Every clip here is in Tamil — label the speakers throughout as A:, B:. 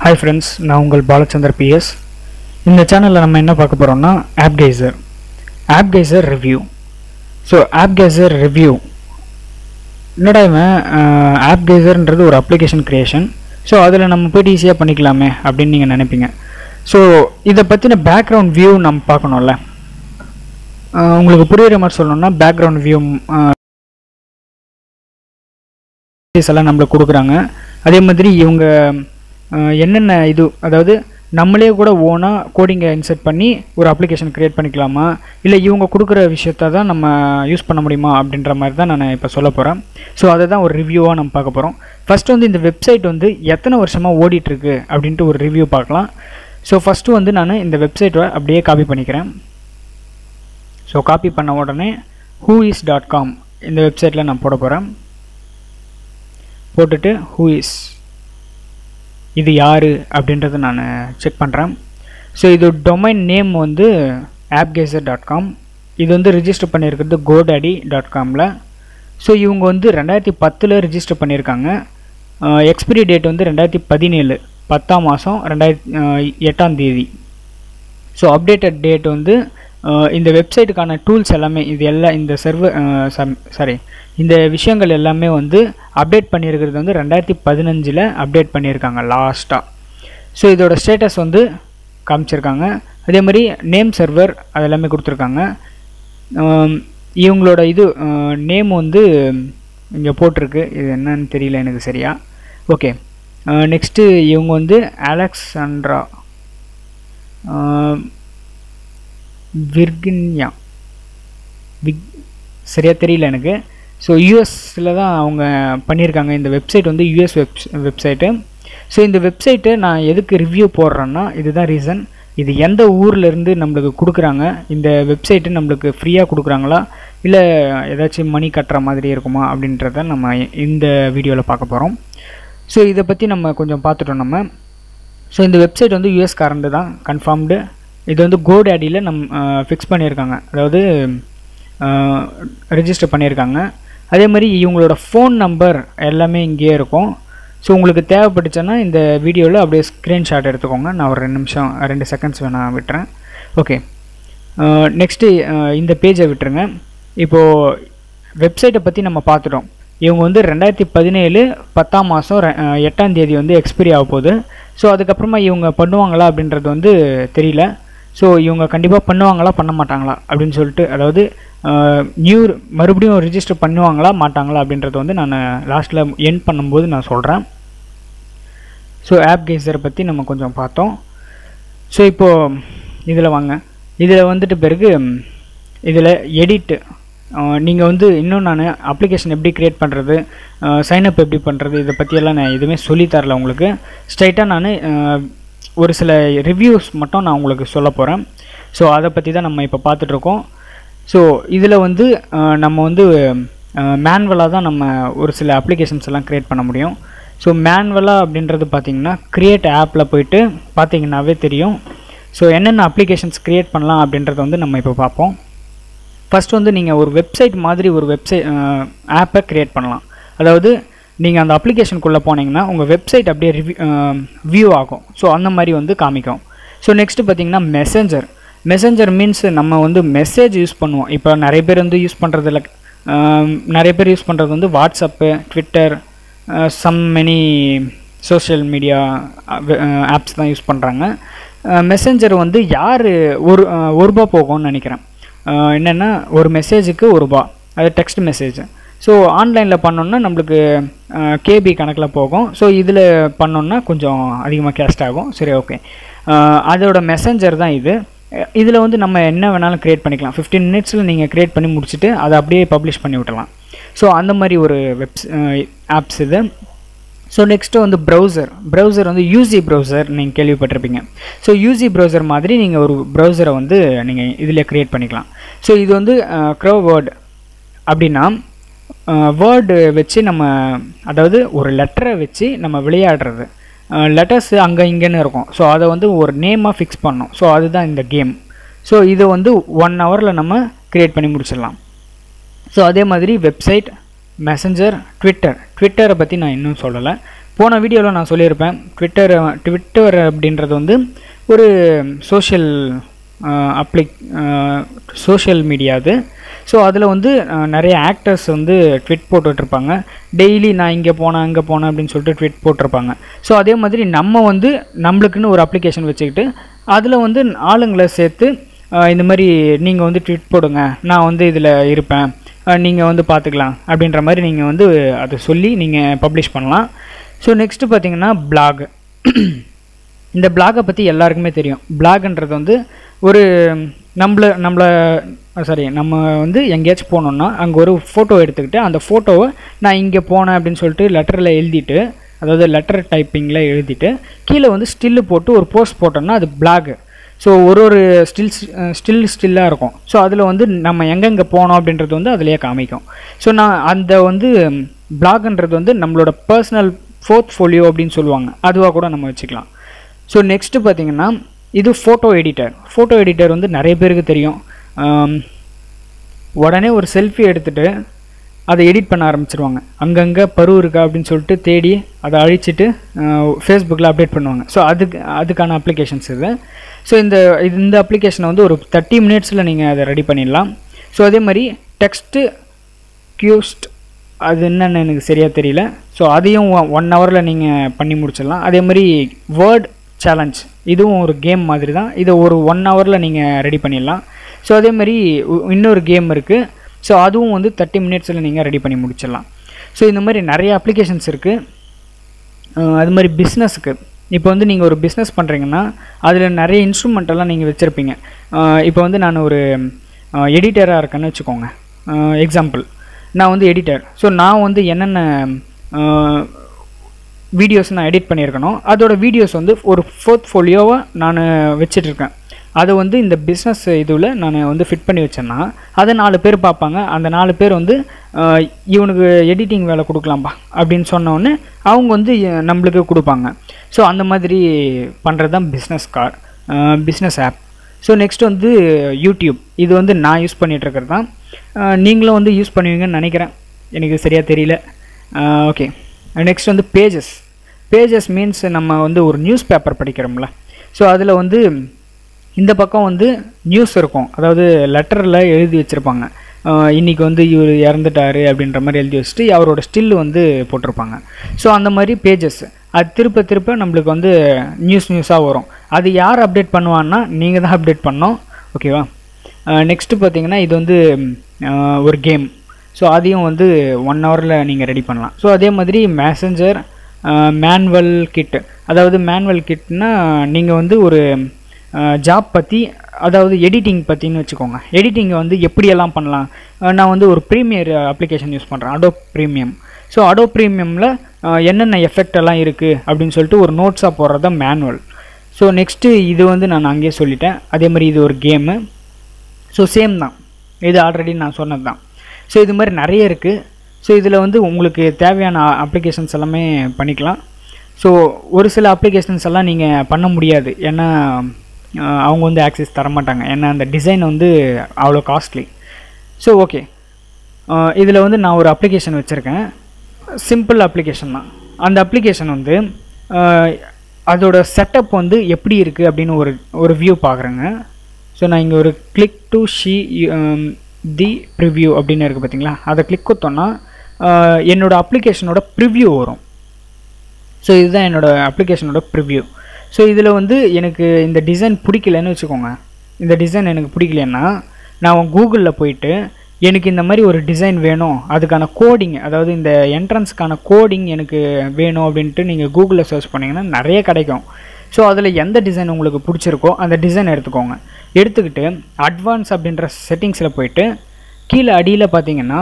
A: ஹாய் ஃப்ரெண்ட்ஸ் நான் உங்கள் பாலச்சந்தர் பிஎஸ் இந்த சேனலில் நம்ம என்ன பார்க்க போகிறோம்னா AppsGeyser AppsGeyser review so AppsGeyser review என்னடா இவன் ஆப் கேசர்ன்றது ஒரு அப்ளிகேஷன் க்ரியேஷன் ஸோ அதில் நம்ம போய்ட்டு ஈஸியாக பண்ணிக்கலாமே அப்படின்னு நீங்கள் நினைப்பீங்க ஸோ இதை பற்றின பேக்ரவுண்ட் வியூ நம்ம பார்க்கணும்ல அஹ் உங்களுக்கு புரியுற மாதிரி சொல்லணும்னா பேக்ரவுண்ட் வியூ எல்லாம் நம்மளுக்கு கொடுக்குறாங்க அதே மாதிரி இவங்க அஹ், என்னென்ன இது அதாவது நம்மளே கூட ஓனாக கோடிங்கை இன்செர்ட் பண்ணி ஒரு அப்ளிகேஷன் க்ரியேட் பண்ணிக்கலாமா இல்லை இவங்க கொடுக்குற விஷயத்த தான் நம்ம யூஸ் பண்ண முடியுமா அப்படின்ற மாதிரி தான் நான் இப்போ சொல்ல போகிறேன் ஸோ அதை தான் ஒரு ரிவ்யூவாக நம்ம பார்க்க போகிறோம் ஃபஸ்ட்டு வந்து இந்த வெப்சைட் வந்து எத்தனை வருஷமாக ஓடிட்டுருக்கு அப்படின்ட்டு ஒரு ரிவ்யூ பார்க்கலாம் ஸோ ஃபஸ்ட்டு வந்து நான் இந்த வெப்சைட்டை அப்படியே காப்பி பண்ணிக்கிறேன் ஸோ காப்பி பண்ண உடனே ஹூ இஸ் டாட் காம் இந்த வெப்சைட்டில் நான் போட போகிறேன் போட்டுட்டு ஹூ இஸ் இது யார் அப்படின்றத நான் செக் பண்ணுறேன் ஸோ இது டொமைன் நேம் வந்து ஆப்கேசர் டாட் காம் இது வந்து ரிஜிஸ்டர் பண்ணியிருக்கிறது கோடாடி டாட் காமில் ஸோ இவங்க வந்து ரெண்டாயிரத்தி பத்தில் ரிஜிஸ்டர் பண்ணியிருக்காங்க எக்ஸ்பிரி டேட் வந்து ரெண்டாயிரத்தி பதினேழு பத்தாம் மாதம் ரெண்டாயிரத்தி எட்டாம் தேதி ஸோ அப்டேட்டட் டேட் வந்து அஹ், இந்த வெப்சைட்டுக்கான டூல்ஸ் எல்லாமே இது எல்லாம் இந்த சர்வர் சாரி இந்த விஷயங்கள் எல்லாமே வந்து அப்டேட் பண்ணியிருக்கிறது வந்து ரெண்டாயிரத்தி பதினஞ்சில் அப்டேட் பண்ணியிருக்காங்க லாஸ்ட்டாக ஸோ இதோட ஸ்டேட்டஸ் வந்து காமிச்சிருக்காங்க அதே மாதிரி நேம் சர்வர் அது எல்லாமே கொடுத்துருக்காங்க ஆம், இவங்களோட இது நேம் வந்து இங்கே போட்டிருக்கு இது என்னன்னு தெரியல எனக்கு சரியா ஓகே நெக்ஸ்ட்டு இவங்க வந்து அலெக்சாண்ட்ரா விர்கின்யா விக் சரியாக தெரியல எனக்கு ஸோ யூஎஸில் தான் அவங்க பண்ணியிருக்காங்க இந்த வெப்சைட் வந்து யூஎஸ் வெப் வெப்சைட்டு ஸோ இந்த வெப்சைட்டை நான் எதுக்கு ரிவ்யூ போடுறேன்னா இதுதான் ரீசன் இது எந்த ஊர்ல இருந்து நம்மளுக்கு கொடுக்குறாங்க இந்த வெப்சைட்டு நம்மளுக்கு ஃப்ரீயாக கொடுக்குறாங்களா இல்லை ஏதாச்சும் மணி கட்டுற மாதிரி இருக்குமா அப்படின்றத நம்ம இந்த வீடியோவில் பார்க்க போகிறோம் ஸோ இதை பற்றி நம்ம கொஞ்சம் பார்த்துட்டோம் நம்ம ஸோ இந்த வெப்சைட் வந்து யூஎஸ் காரண்டு தான் கன்ஃபார்ம்டு இது வந்து கோடேடியில் நம்ம ஃபிக்ஸ் பண்ணியிருக்காங்க அதாவது ரெஜிஸ்டர் பண்ணியிருக்காங்க அதே மாதிரி இவங்களோட ஃபோன் நம்பர் எல்லாமே இங்கேயே இருக்கும் ஸோ உங்களுக்கு தேவைப்பட்டுச்சுன்னா இந்த வீடியோவில் அப்படியே ஸ்க்ரீன்ஷாட் எடுத்துக்கோங்க நான் ஒரு ரெண்டு நிமிஷம் ரெண்டு செகண்ட்ஸ் வேணா விட்டுறேன் ஓகே நெக்ஸ்ட்டு இந்த பேஜை விட்டுருங்க இப்போது வெப்சைட்டை பற்றி நம்ம பார்த்துட்டோம் இவங்க வந்து ரெண்டாயிரத்தி பதினேழு பத்தாம் மாதம் எட்டாம் தேதி வந்து எக்ஸ்பிரி ஆக போகுது ஸோ அதுக்கப்புறமா இவங்க பண்ணுவாங்களா அப்படின்றது வந்து தெரியல ஸோ இவங்க கண்டிப்பாக பண்ணுவாங்களா பண்ண மாட்டாங்களா அப்படின்னு சொல்லிட்டு அதாவது நியூ மறுபடியும் ரிஜிஸ்டர் பண்ணுவாங்களா மாட்டாங்களா அப்படின்றத வந்து நான் லாஸ்ட்டில் எண்ட் பண்ணும்போது நான் சொல்கிறேன் ஸோ ஆப் கேசரை பற்றி நம்ம கொஞ்சம் பார்த்தோம் ஸோ இப்போது இதில் வாங்க இதில் வந்துட்டு பிறகு இதில் எடிட்டு நீங்கள் வந்து இன்னும் நான் அப்ளிகேஷன் எப்படி க்ரியேட் பண்ணுறது சைனப் எப்படி பண்ணுறது இதை பற்றியெல்லாம் நான் எதுவுமே சொல்லித் தரல உங்களுக்கு ஸ்ட்ரைட்டாக நான் ஒரு சில ரிவ்யூஸ் மட்டும் நான் உங்களுக்கு சொல்ல போகிறேன் ஸோ அதை பற்றி தான் நம்ம இப்போ பார்த்துட்ருக்கோம் ஸோ இதில் வந்து அஹ், நம்ம வந்து மேனுவலாக தான் நம்ம ஒரு சில அப்ளிகேஷன்ஸ் எல்லாம் க்ரியேட் பண்ண முடியும் ஸோ மேனுவலாக அப்படின்றது பார்த்தீங்கன்னா க்ரியேட் ஆப்பில் போயிட்டு பார்த்தீங்கன்னாவே தெரியும் ஸோ என்னென்ன அப்ளிகேஷன்ஸ் க்ரியேட் பண்ணலாம் அப்படின்றத வந்து நம்ம இப்போ பார்ப்போம் ஃபர்ஸ்ட் வந்து நீங்கள் ஒரு வெப்சைட் மாதிரி ஒரு வெப்சைட் ஆப்பை க்ரியேட் பண்ணலாம் அதாவது நீங்கள் அந்த அப்ளிகேஷனுக்குள்ளே போனீங்கன்னா உங்கள் வெப்சைட் அப்படியே ரிவ்யூ வியூ ஆகும் ஸோ அந்த மாதிரி வந்து காமிக்கும் ஸோ நெக்ஸ்ட்டு பார்த்தீங்கன்னா மெசேஞ்சர் மெசேஞ்சர் மீன்ஸ் நம்ம வந்து மெசேஜ் யூஸ் பண்ணுவோம் இப்போ நிறைய பேர் வந்து யூஸ் பண்ணுறதில்ல நிறைய பேர் யூஸ் பண்ணுறது வந்து WhatsApp Twitter some many social media apps தான் யூஸ் பண்ணுறாங்க மெசேஞ்சர் வந்து யார் ஒரு அஹ், ஒரு ரூபா போகும்னு நினைக்கிறேன் அஹ், என்னென்னா ஒரு மெசேஜுக்கு ஒரு ரூபா அது டெக்ஸ்ட் மெசேஜ் ஸோ ஆன்லைனில் பண்ணோன்னா நம்மளுக்கு கேபி கணக்கில் போகும் ஸோ இதில் பண்ணோன்னா கொஞ்சம் அதிகமாக கேஸ்ட் ஆகும் சரி ஓகே அதோட மெசேஞ்சர் தான் இது இதில் வந்து நம்ம என்ன வேணாலும் க்ரியேட் பண்ணிக்கலாம் ஃபிஃப்டீன் மினிட்ஸில் நீங்கள் க்ரியேட் பண்ணி முடிச்சுட்டு அதை அப்படியே பப்ளிஷ் பண்ணி விட்டலாம் ஸோ அந்த மாதிரி ஒரு வெப்ஸ் ஆப்ஸ் இது ஸோ நெக்ஸ்ட்டு வந்து ப்ரௌசர் ப்ரௌசர் வந்து யூசி ப்ரௌசர் நீங்கள் கேள்விப்பட்டிருப்பீங்க ஸோ யூசி ப்ரௌசர் மாதிரி நீங்கள் ஒரு ப்ரௌசரை வந்து நீங்கள் இதில் க்ரியேட் பண்ணிக்கலாம் ஸோ இது வந்து க்ரோ வேர்டு அப்படின்னா வேர்டு வச்சு நம்ம அதாவது ஒரு லெட்டரை வச்சு நம்ம விளையாடுறது லெட்டர்ஸ் அங்கே இங்கேன்னு இருக்கும் ஸோ அதை வந்து ஒரு நேமாக ஃபிக்ஸ் பண்ணோம் ஸோ அதுதான் இந்த கேம் ஸோ இதை வந்து ஒன் ஹவரில் நம்ம க்ரியேட் பண்ணி முடிச்சிடலாம் ஸோ அதே மாதிரி வெப்சைட் மெசஞ்சர் ட்விட்டர் ட்விட்டரை பற்றி நான் இன்னும் சொல்லலை போன வீடியோவில் நான் சொல்லியிருப்பேன் ட்விட்டர் ட்விட்டர் அப்படின்றது வந்து ஒரு சோஷியல் அப்ளிக் சோஷியல் மீடியா அது ஸோ அதில் வந்து அஹ், நிறைய ஆக்டர்ஸ் வந்து ட்விட் போட்டுட்ருப்பாங்க டெய்லி நான் இங்கே போனேன் அங்கே போனேன் அப்படின்னு சொல்லிட்டு ட்விட் போட்டிருப்பாங்க ஸோ அதே மாதிரி நம்ம வந்து நம்மளுக்குன்னு ஒரு அப்ளிகேஷன் வச்சுக்கிட்டு அதில் வந்து ஆளுங்களை சேர்த்து அஹ், இந்த மாதிரி நீங்கள் வந்து ட்விட் போடுங்க நான் வந்து இதில் இருப்பேன் நீங்கள் வந்து பார்த்துக்கலாம் அப்படின்ற மாதிரி நீங்கள் வந்து அதை சொல்லி நீங்கள் பப்ளிஷ் பண்ணலாம் ஸோ நெக்ஸ்ட்டு பார்த்தீங்கன்னா blog இந்த பிளாகை பற்றி எல்லாருக்குமே தெரியும் பிளாக்ன்றது வந்து ஒரு நம்மள நம்மளை சாரி நம்ம வந்து எங்கேயாச்சும் போனோம்னா அங்கே ஒரு ஃபோட்டோ எடுத்துக்கிட்டு அந்த ஃபோட்டோவை நான் இங்கே போனேன் அப்படின்னு சொல்லிட்டு லெட்டரில் எழுதிட்டு அதாவது லெட்டர் டைப்பிங்கில் எழுதிட்டு கீழே வந்து ஸ்டில்லு போட்டு ஒரு போஸ்ட் போட்டோம்னா அது பிளாக் ஸோ ஒரு ஒரு ஸ்டில்ஸ் ஸ்டில் ஸ்டில்லாக இருக்கும் ஸோ அதில் வந்து நம்ம எங்கெங்கே போனோம் அப்படின்றது வந்து அதிலேயே காமிக்கும் ஸோ நான் அந்த வந்து பிளாக்ன்றது வந்து நம்மளோட பர்சனல் ஃபோர்த் ஃபோலியோ அப்படின்னு சொல்லுவாங்க அதுவாக கூட நம்ம வச்சுக்கலாம் ஸோ நெக்ஸ்ட்டு பார்த்தீங்கன்னா இது ஃபோட்டோ எடிட்டர் ஃபோட்டோ எடிட்டர் வந்து நிறைய பேருக்கு தெரியும் ஆம், உடனே ஒரு செல்ஃபி எடுத்துட்டு அதை எடிட் பண்ண ஆரம்பிச்சிருவாங்க அங்கங்கே பரு இருக்கா அப்படின்னு சொல்லிட்டு தேடி அதை அழிச்சிட்டு ஃபேஸ்புக்கில் அப்டேட் பண்ணுவாங்க ஸோ அதுக்கு அதுக்கான அப்ளிகேஷன்ஸ் இது ஸோ இந்த இது- இந்த அப்ளிகேஷனை வந்து ஒரு தேர்ட்டி மினிட்ஸில் நீங்கள் அதை ரெடி பண்ணிடலாம் ஸோ அதே மாதிரி டெக்ஸ்ட்டு கியூஸ்ட் அது என்னன்னு எனக்கு சரியாக தெரியல ஸோ அதையும் ஒன் ஹவரில் நீங்கள் பண்ணி முடிச்சிடலாம் அதே மாதிரி வேர்ட் சேலஞ்ச் இதுவும் ஒரு கேம் மாதிரி தான் இதை ஒரு ஒன் ஹவரில் நீங்கள் ரெடி பண்ணிடலாம் ஸோ அதே மாதிரி உ- இன்னொரு கேம் இருக்குது ஸோ அதுவும் வந்து தேர்ட்டி மினிட்ஸில் நீங்கள் ரெடி பண்ணி முடிச்சிடலாம் ஸோ இந்த மாதிரி நிறைய அப்ளிகேஷன்ஸ் இருக்குது அது மாதிரி பிஸ்னஸுக்கு இப்போ வந்து நீங்கள் ஒரு பிஸ்னஸ் பண்ணுறீங்கன்னா அதில் நிறைய இன்ஸ்ட்ருமெண்ட் எல்லாம் நீங்கள் வச்சுருப்பீங்க இப்போ வந்து நான் ஒரு எடிட்டராக இருக்கேன்னு வச்சுக்கோங்க எக்ஸாம்பிள் நான் வந்து எடிட்டர் ஸோ நான் வந்து என்னென்ன வீடியோஸ் நான் எடிட் பண்ணியிருக்கணும் அதோட வீடியோஸ் வந்து ஒரு ஃபோர்த் ஃபோலியோவை நான் வச்சிட்ருக்கேன் அதை வந்து இந்த பிஸ்னஸ் இதில் நான் வந்து ஃபிட் பண்ணி வச்சேன்னா அதை நாலு பேர் பார்ப்பாங்க அந்த நாலு பேர் வந்து ஆஹ், இவனுக்கு எடிட்டிங் வேலை கொடுக்கலாம்பா அப்படின்னு சொன்னோடனே அவங்க வந்து எ- நம்மளுக்கு கொடுப்பாங்க ஸோ அந்த மாதிரி பண்ணுறது தான் business car business app so next வந்து யூடியூப் இது வந்து நான் யூஸ் பண்ணிகிட்ருக்கிறது தான் ஆஹ், நீங்களும் வந்து யூஸ் பண்ணுவீங்கன்னு நினைக்கிறேன் எனக்கு சரியாக தெரியல ஓகே நெக்ஸ்ட் வந்து பேஜஸ் பேஜஸ் மீன்ஸ் நம்ம வந்து ஒரு நியூஸ் பேப்பர் படிக்கிறோம்ல ஸோ அதில் வந்து இந்த பக்கம் வந்து நியூஸ் இருக்கும் அதாவது லெட்டரில் எழுதி வச்சுருப்பாங்க இன்றைக்கி வந்து இவர் இறந்துட்டாரு அப்படின்ற மாதிரி எழுதி வச்சுட்டு அவரோட ஸ்டில் வந்து போட்டிருப்பாங்க ஸோ அந்த மாதிரி பேஜஸ் அது திருப்ப திருப்ப நம்மளுக்கு வந்து நியூஸ் நியூஸாக வரும் அது யார் அப்டேட் பண்ணுவான்னா நீங்கள் தான் அப்டேட் பண்ணோம் ஓகேவா நெக்ஸ்ட்டு பார்த்தீங்கன்னா இது வந்து அஹ், ஒரு கேம் ஸோ அதையும் வந்து ஒன் ஹவரில் நீங்கள் ரெடி பண்ணலாம் ஸோ அதே மாதிரி மேசஞ்சர் மேனுவல் கிட் அதாவது மேனுவல் கிட்னா நீங்கள் வந்து ஒரு ஜாப் பற்றி அதாவது எடிட்டிங் பற்றின்னு வச்சுக்கோங்க எடிட்டிங்கை வந்து எப்படியெல்லாம் பண்ணலாம் அஹ், நான் வந்து ஒரு ப்ரீமியர் அப்ளிகேஷன் யூஸ் பண்ணுறேன் அடோ ப்ரீமியம் ஸோ அடோ ப்ரீமியமில் என்னென்ன எஃபெக்ட் எல்லாம் இருக்குது அப்படின்னு சொல்லிட்டு ஒரு நோட்ஸாக போடுறது தான் மேனுவல் ஸோ நெக்ஸ்ட்டு இது வந்து நான் அங்கேயே சொல்லிட்டேன் அதே மாதிரி இது ஒரு கேமு ஸோ சேம் தான் இது ஆல்ரெடி நான் சொன்னது தான் ஸோ இது மாதிரி நிறைய இருக்குது ஸோ இதில் வந்து உங்களுக்கு தேவையான அப்ளிகேஷன்ஸ் எல்லாமே பண்ணிக்கலாம் ஸோ ஒரு சில அப்ளிகேஷன்ஸ் எல்லாம் நீங்கள் பண்ண முடியாது ஏன்னா அஹ், அவங்க வந்து ஆக்சஸ் தர மாட்டாங்க ஏன்னா அந்த டிசைன் வந்து அவ்வளோ காஸ்ட்லி ஸோ ஓகே இதில் வந்து நான் ஒரு அப்ளிகேஷன் வச்சுருக்கேன் சிம்பிள் அப்ளிகேஷன் தான் அந்த அப்ளிகேஷன் வந்து அஹ், அதோட செட்டப் வந்து எப்படி இருக்குது அப்படின்னு ஒரு ஒரு வியூ பார்க்குறேங்க ஸோ நான் இங்கே ஒரு click to see the preview அப்படின்னு இருக்குது பார்த்தீங்களா அதை கிளிக் கொடுத்தோன்னா அஹ், என்னோட அப்ளிகேஷனோட ப்ரிவ்யூ வரும் ஸோ இதுதான் என்னோட அப்ளிகேஷனோட ப்ரிவ்யூ ஸோ இதில் வந்து எனக்கு இந்த டிசைன் பிடிக்கலன்னு வச்சுக்கோங்க இந்த டிசைன் எனக்கு பிடிக்கலன்னா நான் கூகுளில் போயிட்டு எனக்கு இந்த மாதிரி ஒரு டிசைன் வேணும் அதுக்கான கோடிங் அதாவது இந்த என்ட்ரன்ஸ்க்கான கோடிங் எனக்கு வேணும் அப்படின்ட்டு நீங்கள் கூகுளில் சர்ச் பண்ணிங்கன்னா நிறைய கிடைக்கும் ஸோ அதில் எந்த டிசைன் உங்களுக்கு பிடிச்சிருக்கோ அந்த டிசைன் எடுத்துக்கோங்க எடுத்துக்கிட்டு அட்வான்ஸ் அப்படின்ற செட்டிங்ஸில் போயிட்டு கீழே அடியில் பார்த்தீங்கன்னா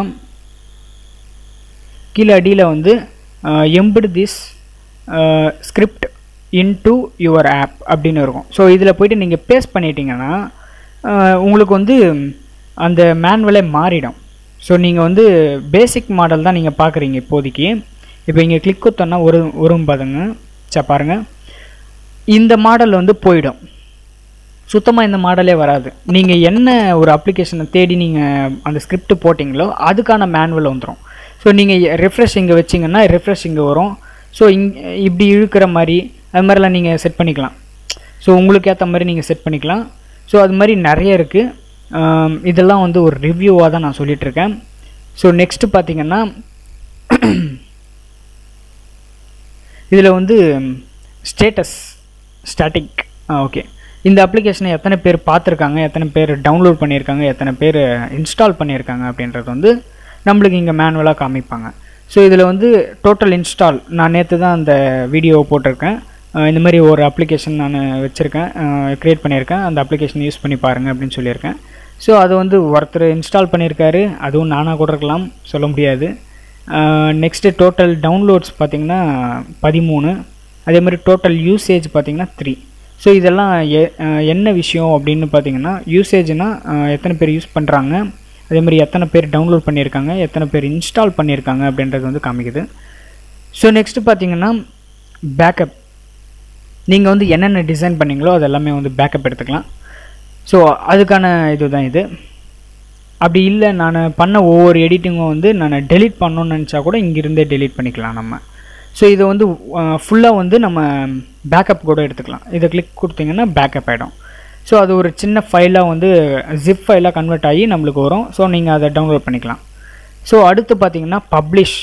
A: கீழே அடியில் வந்து embed this script into your app அப்படின்னு இருக்கும் ஸோ இதில் போயிட்டு நீங்கள் பேஸ்ட் பண்ணிட்டீங்கன்னா அஹ், உங்களுக்கு வந்து அந்த மேனுவலே மாறிடும் ஸோ நீங்கள் வந்து பேசிக் மாடல் தான் நீங்கள் பார்க்குறீங்க இப்போதைக்கு இப்போ இங்கே கிளிக் கொடுத்தோன்னா ஒரு ஒரு பாருங்க சே பாருங்கள் இந்த மாடல் வந்து போயிடும் சுத்தமாக இந்த மாடலே வராது நீங்கள் என்ன ஒரு அப்ளிகேஷனை தேடி நீங்கள் அந்த ஸ்கிரிப்ட் போட்டிங்களோ அதுக்கான மேனுவல் வந்துடும் ஸோ ஸோ நீங்கள் ரெஃப்ரெஷ் இங்கே வச்சிங்கன்னா ரெஃப்ரெஷ் இங்கே வரும் ஸோ இங் இப்படி இழுக்கிற மாதிரி அது மாதிரிலாம் நீங்கள் செட் பண்ணிக்கலாம் ஸோ உங்களுக்கு ஏற்ற மாதிரி நீங்கள் செட் பண்ணிக்கலாம் ஸோ அது மாதிரி நிறைய இருக்குது இதெல்லாம் வந்து ஒரு ரிவ்யூவாக தான் நான் சொல்லிகிட்ருக்கேன் ஸோ நெக்ஸ்ட்டு பார்த்தீங்கன்னா இதில் வந்து ஸ்டேட்டஸ் ஸ்டாட்டிக் ஓகே இந்த அப்ளிகேஷனை எத்தனை பேர் பார்த்துருக்காங்க எத்தனை பேர் டவுன்லோட் பண்ணியிருக்காங்க எத்தனை பேர் இன்ஸ்டால் பண்ணியிருக்காங்க அப்படின்றது வந்து நம்மளுக்கு இங்கே மேனுவலாக காமிப்பாங்க ஸோ இதில் வந்து டோட்டல் இன்ஸ்டால் நான் நேற்று தான் அந்த வீடியோவை போட்டிருக்கேன் அஹ் இந்த மாதிரி ஒரு அப்ளிகேஷன் நான் வச்சுருக்கேன் க்ரியேட் பண்ணியிருக்கேன் அந்த அப்ளிகேஷன் யூஸ் பண்ணி பாருங்கள் அப்படின்னு சொல்லியிருக்கேன் ஸோ அது வந்து ஒருத்தர் இன்ஸ்டால் பண்ணியிருக்காரு அதுவும் நானாக கூட இருக்கலாம் சொல்ல முடியாது நெக்ஸ்ட்டு டோட்டல் டவுன்லோட்ஸ் பார்த்திங்கன்னா பதிமூணு அதே மாதிரி டோட்டல் யூசேஜ் பார்த்திங்கன்னா த்ரீ ஸோ இதெல்லாம் எ- அஹ் என்ன விஷயம் அப்படின்னு பார்த்தீங்கன்னா யூசேஜ்னால் எத்தனை பேர் யூஸ் பண்ணுறாங்க அதே மாதிரி எத்தனை பேர் டவுன்லோட் பண்ணியிருக்காங்க எத்தனை பேர் இன்ஸ்டால் பண்ணியிருக்காங்க அப்படின்றது வந்து காமிக்குது ஸோ நெக்ஸ்ட்டு பார்த்தீங்கன்னா பேக்கப் நீங்கள் வந்து என்னென்ன டிசைன் பண்ணீங்களோ அது எல்லாமே வந்து பேக்கப் எடுத்துக்கலாம் ஸோ அதுக்கான இதுதான் இது அப்படி இல்லை நான் பண்ண ஒவ்வொரு எடிட்டிங்கும் வந்து நான் டெலீட் பண்ணணும்னு நினச்சா கூட இங்கிருந்தே டெலீட் பண்ணிக்கலாம் நம்ம ஸோ இதை வந்து ஃபுல்லாக வந்து நம்ம பேக்கப் கூட எடுத்துக்கலாம் இதை கிளிக் கொடுத்தீங்கன்னா பேக்கப் ஆகிடும் ஸோ அது ஒரு சின்ன ஃபைலாக வந்து ஜிப் ஃபைலாக கன்வெர்ட் ஆகி நம்மளுக்கு வரும் ஸோ நீங்கள் அதை டவுன்லோட் பண்ணிக்கலாம் ஸோ அடுத்து பார்த்தீங்கன்னா பப்ளிஷ்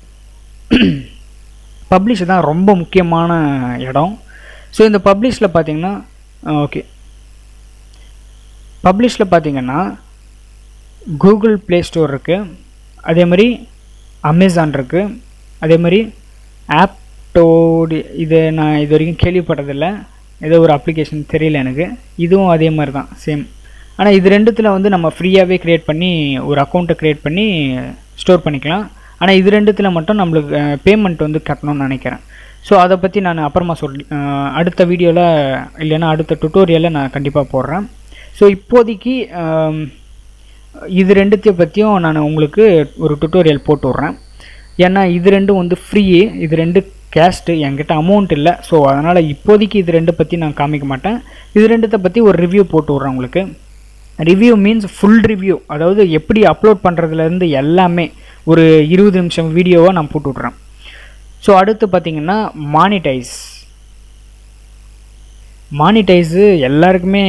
A: பப்ளிஷ் தான் ரொம்ப முக்கியமான இடம் ஸோ இந்த பப்ளிஷில் பார்த்தீங்கன்னா ஓகே பப்ளிஷில் பார்த்தீங்கன்னா கூகுள் ப்ளே ஸ்டோர் இருக்குது அதே மாதிரி அமேசான் இருக்குது அதே மாதிரி ஆப்டோடி இது நான் இது வரைக்கும் கேள்விப்பட்டதில்லை ஏதோ ஒரு அப்ளிகேஷன் தெரியல எனக்கு இதுவும் அதே மாதிரி தான் சேம் ஆனால் இது ரெண்டுத்தில் வந்து நம்ம ஃப்ரீயாகவே க்ரியேட் பண்ணி ஒரு அக்கௌண்ட்டை க்ரியேட் பண்ணி ஸ்டோர் பண்ணிக்கலாம் ஆனால் இது ரெண்டுத்தில் மட்டும் நம்மளுக்கு பேமெண்ட் வந்து கட்டணும்னு நினைக்கிறேன் ஸோ அதை பற்றி நான் அப்புறமா சொல்லி அஹ், அடுத்த வீடியோவில் இல்லைன்னா அடுத்த டுட்டோரியலில் நான் கண்டிப்பாக போடுறேன் ஸோ இப்போதைக்கு ஆம், இது ரெண்டுத்தையும் பற்றியும் நான் உங்களுக்கு ஒரு டுட்டோரியல் போட்டு விட்றேன் ஏன்னா இது ரெண்டும் வந்து ஃப்ரீ இது ரெண்டு கேஸ்ட்டு என்கிட்ட அமௌண்ட் இல்லை ஸோ அதனால் இப்போதைக்கு இது ரெண்டு பற்றி நான் காமிக்க மாட்டேன் இது ரெண்டுத்தை பற்றி ஒரு ரிவ்யூ போட்டு விட்றேன் உங்களுக்கு ரிவ்யூ மீன்ஸ் ஃபுல் ரிவ்யூ அதாவது எப்படி அப்லோட் பண்ணுறதுலேருந்து எல்லாமே ஒரு இருபது நிமிஷம் வீடியோவை நான் போட்டு விட்றேன் ஸோ அடுத்து பார்த்தீங்கன்னா மானிடைஸ் மானிடைஸு எல்லாருக்குமே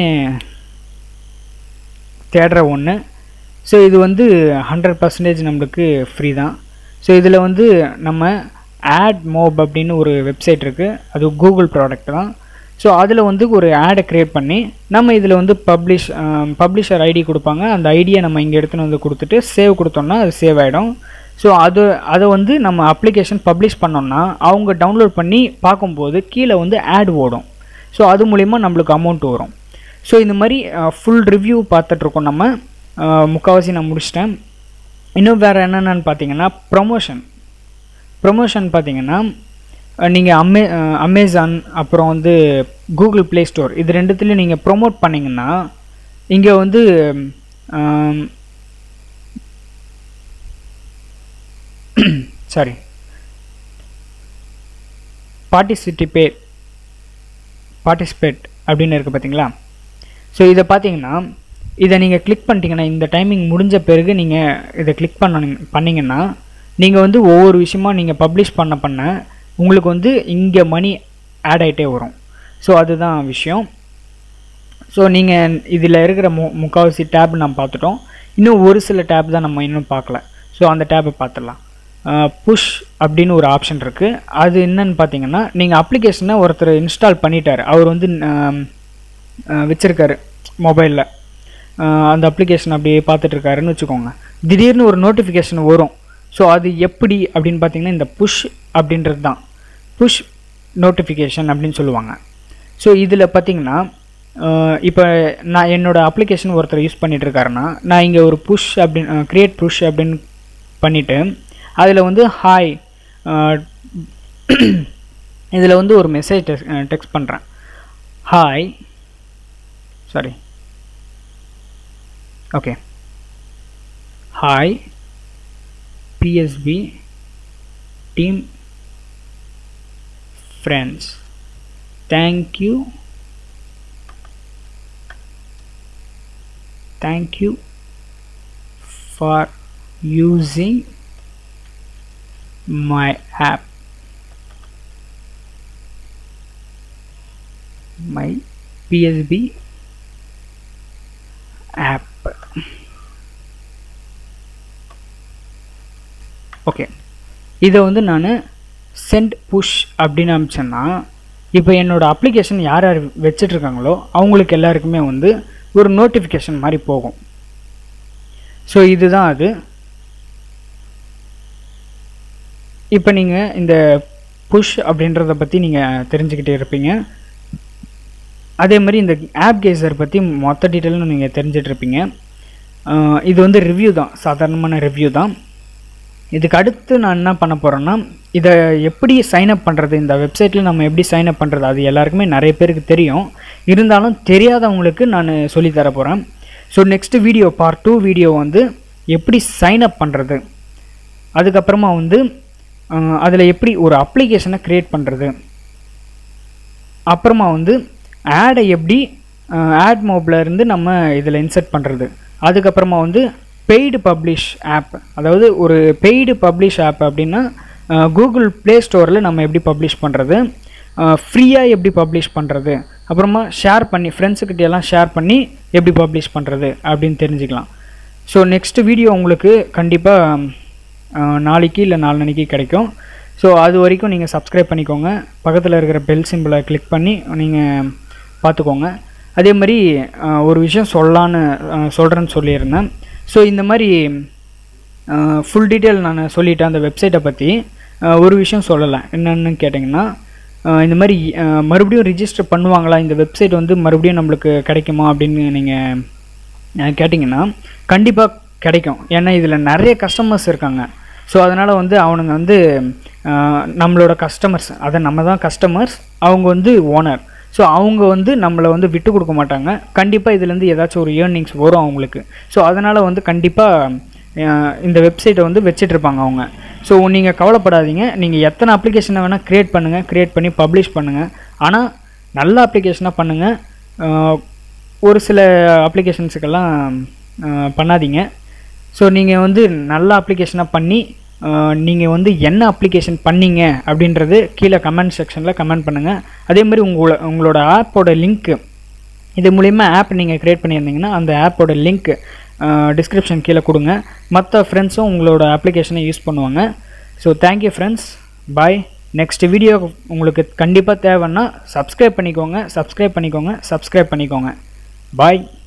A: தேடுற ஒன்று ஸோ இது வந்து ஹண்ட்ரட் பர்சன்டேஜ் நம்மளுக்கு ஃப்ரீ தான் ஸோ இதில் வந்து நம்ம ஆட் மோப் அப்படின்னு ஒரு வெப்சைட் இருக்குது அது கூகுள் ப்ராடக்ட் தான் ஸோ அதில் வந்து ஒரு ஆடை க்ரியேட் பண்ணி நம்ம இதில் வந்து பப்ளிஷ் பப்ளிஷர் ஐடி கொடுப்பாங்க அந்த ஐடியை நம்ம இங்கே எடுத்துன்னு வந்து கொடுத்துட்டு சேவ் கொடுத்தோம்னா அது சேவ் ஆகிடும் ஸோ அது அதை வந்து நம்ம அப்ளிகேஷன் பப்ளிஷ் பண்ணோம்னா அவங்க டவுன்லோட் பண்ணி பார்க்கும்போது கீழே வந்து ஆட் ஓடும் ஸோ அது மூலிமா நம்மளுக்கு அமௌண்ட் வரும் ஸோ இந்த மாதிரி ஃபுல் ரிவ்யூ பார்த்துட்ருக்கோம் நம்ம அஹ், முக்கால்வாசி நான் முடிச்சிட்டேன் இன்னும் வேறு என்னென்னு பார்த்தீங்கன்னா ப்ரொமோஷன் ப்ரொமோஷன் பார்த்தீங்கன்னா நீங்கள் அமே அஹ், அமேசான் அப்புறம் வந்து கூகுள் ப்ளே ஸ்டோர் இது ரெண்டுத்துலேயும் நீங்கள் ப்ரோமோட் பண்ணிங்கன்னா இங்கே வந்து சாரி பார்ட்டிசிட்டிபேட் பார்ட்டிசிபேட் அப்படின்னு இருக்குது பார்த்தீங்களா ஸோ இதை பார்த்தீங்கன்னா இதை நீங்கள் கிளிக் பண்ணிட்டீங்கன்னா இந்த டைமிங் முடிஞ்ச பிறகு நீங்கள் இதை கிளிக் பண்ண பண்ணிங்கன்னா நீங்கள் வந்து ஒவ்வொரு விஷயமா நீங்கள் பப்ளிஷ் பண்ண பண்ண உங்களுக்கு வந்து இங்கே மணி ஆட் ஆகிட்டே வரும் ஸோ அதுதான் விஷயம் ஸோ நீங்கள் இதில் இருக்கிற மு முக்கால்வாசி டேப் நம்ம பார்த்துட்டோம் இன்னும் ஒரு சில டேப் தான் நம்ம இன்னும் பார்க்கல ஸோ அந்த டேப்பை பார்த்துடலாம் புஷ் அப்படின்னு ஒரு ஆப்ஷன் இருக்குது அது என்னன்னு பார்த்தீங்கன்னா நீங்கள் அப்ளிகேஷனை ஒருத்தர் இன்ஸ்டால் பண்ணிட்டார் அவர் வந்து ஆம், அஹ், வச்சிருக்காரு மொபைலில் அந்த அப்ளிகேஷன் அப்படியே பார்த்துட்டு இருக்காருன்னு வச்சுக்கோங்க திடீர்னு ஒரு நோட்டிஃபிகேஷன் வரும் ஸோ அது எப்படி அப்படின்னு பார்த்தீங்கன்னா இந்த புஷ் அப்படின்றது தான் புஷ் நோட்டிஃபிகேஷன் அப்படின்னு சொல்லுவாங்க ஸோ இதில் பார்த்தீங்கன்னா இப்போ நான் என்னோட அப்ளிகேஷன் ஒருத்தர் யூஸ் பண்ணிட்டு இருக்காருன்னா நான் இங்கே ஒரு புஷ் அப்படின்னு க்ரியேட் புஷ் அப்படின்னு பண்ணிவிட்டு அதில் வந்து ஹாய் இதில் வந்து ஒரு மெசேஜ் டெக்ஸ்ட் பண்ணுறேன் hi sorry okay hi BSP team friends thank you thank you for using my app my BSP app okay இதை வந்து நான் சென்ட் புஷ் அப்படின்னு அனுப்பிச்சேன்னா இப்போ என்னோடய அப்ளிகேஷன் யார் யார் வச்சிட்ருக்காங்களோ அவங்களுக்கு எல்லாருக்குமே வந்து ஒரு நோட்டிஃபிகேஷன் மாதிரி போகும் ஸோ இதுதான் அது இப்போ நீங்கள் இந்த புஷ் அப்படின்றத பற்றி நீங்கள் தெரிஞ்சுக்கிட்டே இருப்பீங்க அதே மாதிரி இந்த ஆப் கேசர் பற்றி மொத்த டீட்டெயிலும் நீங்கள் தெரிஞ்சிட்டு இருப்பீங்க அஹ் இது வந்து ரிவ்யூ தான் சாதாரணமான ரிவ்யூ தான் இதுக்கு அடுத்து நான் என்ன பண்ண போகிறேன்னா இதை எப்படி சைன் அப் பண்ணுறது இந்த வெப்சைட்டில் நம்ம எப்படி சைன் அப் பண்ணுறது அது எல்லாருக்குமே நிறைய பேருக்கு தெரியும் இருந்தாலும் தெரியாதவங்களுக்கு நான் சொல்லித் தர போகிறேன் so next video part two video வந்து எப்படி சைன் அப் பண்ணுறது அதுக்கப்புறமா வந்து அதில் எப்படி ஒரு அப்ளிகேஷனை க்ரியேட் பண்ணுறது அப்புறமா வந்து ஆடை எப்படி ஆட் மோபில் இருந்து நம்ம இதில் இன்சர்ட் பண்ணுறது அதுக்கப்புறமா வந்து பெய்டு பப்ளிஷ் ஆப் அதாவது ஒரு பெய்டு பப்ளிஷ் ஆப் அப்படின்னா கூகுள் ப்ளே ஸ்டோரில் நம்ம எப்படி பப்ளிஷ் பண்ணுறது ஃப்ரீயாக எப்படி பப்ளிஷ் பண்ணுறது அப்புறமா ஷேர் பண்ணி ஃப்ரெண்ட்ஸுக்கிட்ட எல்லாம் ஷேர் பண்ணி எப்படி பப்ளிஷ் பண்ணுறது அப்படின்னு தெரிஞ்சுக்கலாம் ஸோ நெக்ஸ்ட் வீடியோ உங்களுக்கு கண்டிப்பாக நாளைக்கு இல்லை நாளன்னைக்கு கிடைக்கும் ஸோ அது வரைக்கும் நீங்கள் சப்ஸ்கிரைப் பண்ணிக்கோங்க பக்கத்தில் இருக்கிற பெல் சிம்பிளை கிளிக் பண்ணி நீங்கள் பார்த்துக்கோங்க அதே மாதிரி அஹ், ஒரு விஷயம் சொல்லலான்னு அஹ், சொல்கிறேன்னு சொல்லியிருந்தேன் ஸோ இந்த மாதிரி ஃபுல் டீட்டெயில் நான் சொல்லிட்டேன் அந்த வெப்சைட்டை பற்றி அஹ், ஒரு விஷயம் சொல்லலை என்னன்னு கேட்டிங்கன்னா அஹ், இந்த மாதிரி அஹ், மறுபடியும் ரிஜிஸ்டர் பண்ணுவாங்களா இந்த வெப்சைட் வந்து மறுபடியும் நம்மளுக்கு கிடைக்குமா அப்படின்னு நீங்கள் கேட்டிங்கன்னா கண்டிப்பாக கிடைக்கும் ஏன்னா இதில் நிறைய கஸ்டமர்ஸ் இருக்காங்க ஸோ அதனால் வந்து அவனுங்க வந்து அஹ், நம்மளோட கஸ்டமர்ஸ் அதை நம்ம தான் கஸ்டமர்ஸ் அவங்க வந்து ஓனர் ஸோ அவங்க வந்து நம்மளை வந்து விட்டு கொடுக்க மாட்டாங்க கண்டிப்பாக இதுலேருந்து ஏதாச்சும் ஒரு ஏர்னிங்ஸ் வரும் அவங்களுக்கு ஸோ அதனால் வந்து கண்டிப்பாக இந்த வெப்சைட்டை வந்து வச்சிட்ருப்பாங்க அவங்க ஸோ நீங்கள் கவலைப்படாதீங்க நீங்கள் எத்தனை அப்ளிகேஷனை வேணால் க்ரியேட் பண்ணுங்கள் க்ரியேட் பண்ணி பப்ளிஷ் பண்ணுங்கள் ஆனால் நல்ல அப்ளிகேஷனாக பண்ணுங்கள் ஒரு சில அப்ளிகேஷன்ஸுக்கெல்லாம் பண்ணாதீங்க ஸோ நீங்கள் வந்து நல்ல அப்ளிகேஷனாக பண்ணி நீங்கள் வந்து என்ன அப்ளிகேஷன் பண்ணீங்க அப்படின்றது கீழே கமெண்ட் செக்ஷனில் கமெண்ட் பண்ணுங்கள் அதே மாதிரி உங்களோட உங்களோட ஆப்போட லிங்க்கு இது மூலிமா ஆப் நீங்கள் க்ரியேட் பண்ணியிருந்தீங்கன்னா அந்த ஆப்போட லிங்க் டிஸ்கிரிப்ஷன் கீழே கொடுங்க மற்ற ஃப்ரெண்ட்ஸும் உங்களோட அப்ளிகேஷனை யூஸ் பண்ணுவாங்க so thank you friends bye next video உங்களுக்கு கண்டிப்பாக தேவைன்னா சப்ஸ்கிரைப் பண்ணிக்கோங்க சப்ஸ்கிரைப் பண்ணிக்கோங்க சப்ஸ்கிரைப் பண்ணிக்கோங்க பாய்